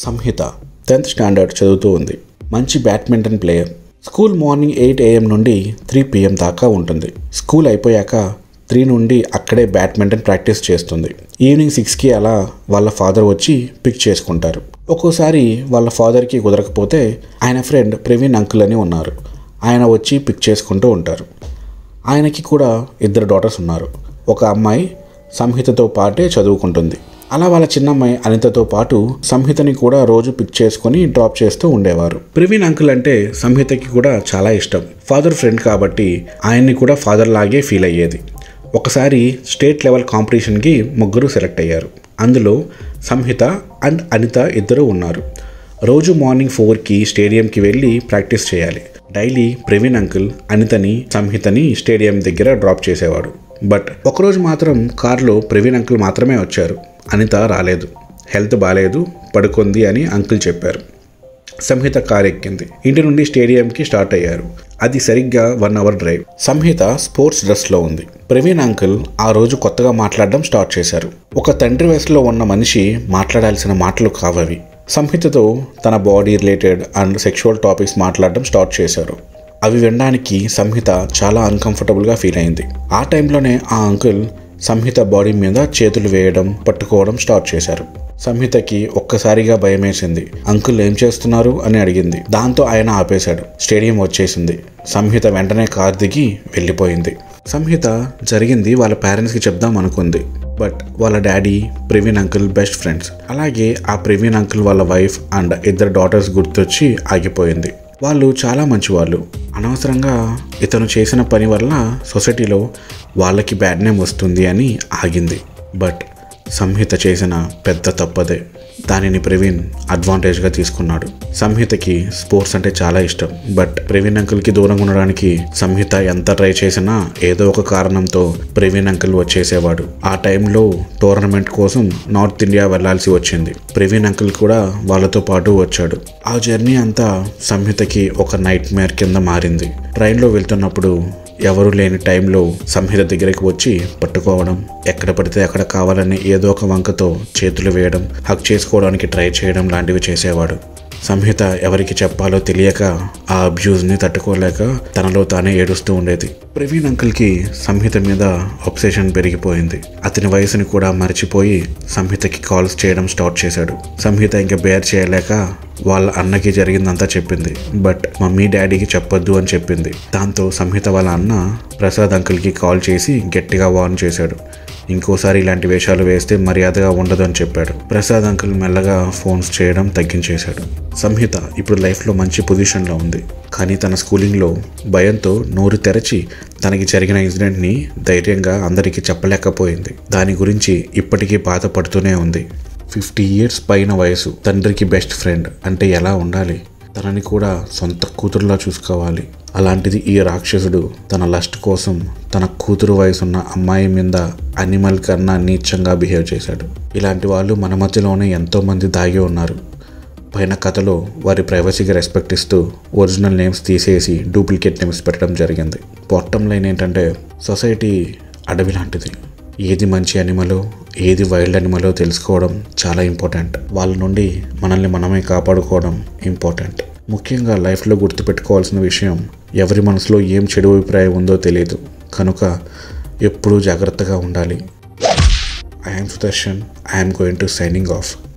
సంహిత tenth standard చదువుతూ ఉంది మంచి badminton player school morning eight AM నుండి త్రీ పిఎం దాకా ఉంటుంది స్కూల్ అయిపోయాక త్రీ నుండి అక్కడే బ్యాడ్మింటన్ ప్రాక్టీస్ చేస్తుంది ఈవినింగ్ సిక్స్కి అలా వాళ్ళ ఫాదర్ వచ్చి పిక్ చేసుకుంటారు ఒక్కోసారి వాళ్ళ ఫాదర్కి కుదరకపోతే ఆయన ఫ్రెండ్ ప్రవీణ్ అంకుల్ అని ఉన్నారు ఆయన వచ్చి పిక్ చేసుకుంటూ ఉంటారు ఆయనకి కూడా ఇద్దరు డాటర్స్ ఉన్నారు ఒక అమ్మాయి సంహితతో పాటే చదువుకుంటుంది అలా వాళ్ళ చిన్నమ్మాయి అనితతో పాటు సంహితని కూడా రోజు పిక్ చేసుకొని డ్రాప్ చేస్తూ ఉండేవారు ప్రవీణ్ అంకుల్ అంటే సంహితకి కూడా చాలా ఇష్టం ఫాదర్ ఫ్రెండ్ కాబట్టి ఆయన్ని కూడా ఫాదర్ లాగే ఫీల్ అయ్యేది ఒకసారి స్టేట్ లెవెల్ కాంపిటీషన్కి ముగ్గురు సెలెక్ట్ అయ్యారు అందులో సంహిత అండ్ అనిత ఇద్దరు ఉన్నారు రోజు మార్నింగ్ ఫోర్కి స్టేడియంకి వెళ్ళి ప్రాక్టీస్ చేయాలి డైలీ ప్రవీణ్ అంకుల్ అనితని సంహితని స్టేడియం దగ్గర డ్రాప్ చేసేవాడు బట్ ఒకరోజు మాత్రం కారులో ప్రవీణ్ అంకుల్ మాత్రమే వచ్చారు అనిత రాలేదు హెల్త్ బాగాలేదు పడుకుంది అని అంకుల్ చెప్పారు సంహిత కార్ ఎక్కింది ఇంటి నుండి స్టేడియంకి స్టార్ట్ అయ్యారు అది సరిగ్గా one hour drive Samhita sports డ్రెస్లో ఉంది ప్రవీణ్ అంకుల్ ఆ రోజు కొత్తగా మాట్లాడడం స్టార్ట్ చేశారు ఒక తండ్రి వయసులో ఉన్న మనిషి మాట్లాడాల్సిన మాటలు కావవి సంహితతో తన body related and sexual topics మాట్లాడడం స్టార్ట్ చేశారు అవి వినడానికి సంహిత చాలా అన్కంఫర్టబుల్గా ఫీల్ అయింది ఆ టైంలోనే ఆ అంకుల్ సంహిత బాడీ మీద చేతులు వేయడం పట్టుకోవడం స్టార్ట్ చేశారు సంహితకి ఒక్కసారిగా భయమేసింది అంకుల్ ఏం చేస్తున్నారు అని అడిగింది దాంతో ఆయన ఆపేశాడు స్టేడియం వచ్చేసింది సంహిత వెంటనే కార్ దిగి వెళ్ళిపోయింది సంహిత జరిగింది వాళ్ళ పేరెంట్స్కి చెప్దాం అనుకుంది బట్ వాళ్ళ daddy Praveen uncle best friends అలాగే ఆ ప్రవీణ్ అంకుల్ వాళ్ళ వైఫ్ అండ్ ఇద్దరు డాటర్స్ గుర్తొచ్చి ఆగిపోయింది వాళ్ళు చాలా మంచివాళ్ళు అనవసరంగా ఇతను చేసిన పని వల్ల సొసైటీలో వాళ్ళకి బ్యాడ్ నేమ్ వస్తుంది అని ఆగింది బట్ సంహిత చేసిన పెద్ద తప్పదే దానిని ప్రవీణ్ అడ్వాంటేజ్గా తీసుకున్నాడు సంహితకి స్పోర్ట్స్ అంటే చాలా ఇష్టం బట్ ప్రవీణ్ అంకుల్కి దూరంగా ఉండడానికి సంహిత ఎంత ట్రై చేసినా ఏదో ఒక కారణంతో ప్రవీణ్ అంకుల్ వచ్చేసేవాడు ఆ టైంలో టోర్నమెంట్ కోసం నార్త్ ఇండియా వెళ్లాల్సి వచ్చింది ప్రవీణ్ అంకుల్ కూడా వాళ్ళతో పాటు వచ్చాడు ఆ జర్నీ అంతా సంహితకి ఒక నైట్ మేర్ కింద మారింది ట్రైన్లో వెళ్తున్నప్పుడు ఎవరు లేని టైంలో సంహిత దగ్గరికి వచ్చి పట్టుకోవడం ఎక్కడ పడితే అక్కడ కావాలని ఏదో ఒక వంకతో చేతులు వేయడం హక్ చేసుకోవడానికి ట్రై చేయడం లాంటివి చేసేవాడు సంహిత ఎవరికి చెప్పాలో తెలియక ఆ అబ్యూజ్ని తట్టుకోలేక తనలో తానే ఏడుస్తూ ఉండేది ప్రవీణ్ అంకుల్కి సంహిత మీద ఒబ్సెషన్ పెరిగిపోయింది అతని వయసుని కూడా మర్చిపోయి సంహితకి కాల్స్ చేయడం స్టార్ట్ చేశాడు సంహిత ఇంకా బేర్ చేయలేక వాళ్ళ అన్నకి జరిగిందంతా చెప్పింది బట్ మమ్మీ డాడీకి చెప్పొద్దు అని చెప్పింది దాంతో సంహిత వాళ్ళ అన్న ప్రసాద్ అంకుల్కి కాల్ చేసి గట్టిగా వార్న్ చేశాడు ఇంకోసారి ఇలాంటి వేషాలు వేస్తే మర్యాదగా ఉండదు అని చెప్పాడు ప్రసాద్ అంకుల్ మెల్లగా ఫోన్స్ చేయడం తగ్గించేశాడు సంహిత ఇప్పుడు లైఫ్లో మంచి పొజిషన్లో ఉంది కానీ తన స్కూలింగ్లో భయంతో నోరు తెరచి తనకి జరిగిన ఇన్సిడెంట్ని ధైర్యంగా అందరికీ చెప్పలేకపోయింది దాని గురించి ఇప్పటికీ బాధపడుతూనే ఉంది ఫిఫ్టీ ఇయర్స్ పైన వయసు తండ్రికి బెస్ట్ ఫ్రెండ్ అంటే ఎలా ఉండాలి తనని కూడా సొంత కూతురులా చూసుకోవాలి అలాంటిది ఈ రాక్షసుడు తన లస్ట్ కోసం తన కూతురు వయసున్న అమ్మాయి మీద అనిమల్ కన్నా నీచంగా బిహేవ్ చేశాడు ఇలాంటి వాళ్ళు మన మధ్యలోనే ఎంతోమంది దాగి ఉన్నారు పైన కథలో వారి ప్రైవసీకి రెస్పెక్ట్ ఇస్తూ ఒరిజినల్ నేమ్స్ తీసేసి డూప్లికేట్ నేమ్స్ పెట్టడం జరిగింది బాటమ్ లైన్ ఏంటంటే సొసైటీ అడవి లాంటిది ఏది మంచి అనిమలో ఏది వైల్డ్ అనిమలో తెలుసుకోవడం చాలా ఇంపార్టెంట్ వాళ్ళ నుండి మనల్ని మనమే కాపాడుకోవడం ఇంపార్టెంట్ ముఖ్యంగా లైఫ్లో గుర్తుపెట్టుకోవాల్సిన విషయం ఎవరి మనసులో ఏం చెడు అభిప్రాయం ఉందో తెలియదు కనుక ఎప్పుడూ జాగ్రత్తగా ఉండాలి I'm Sudarshan I'm going to signing of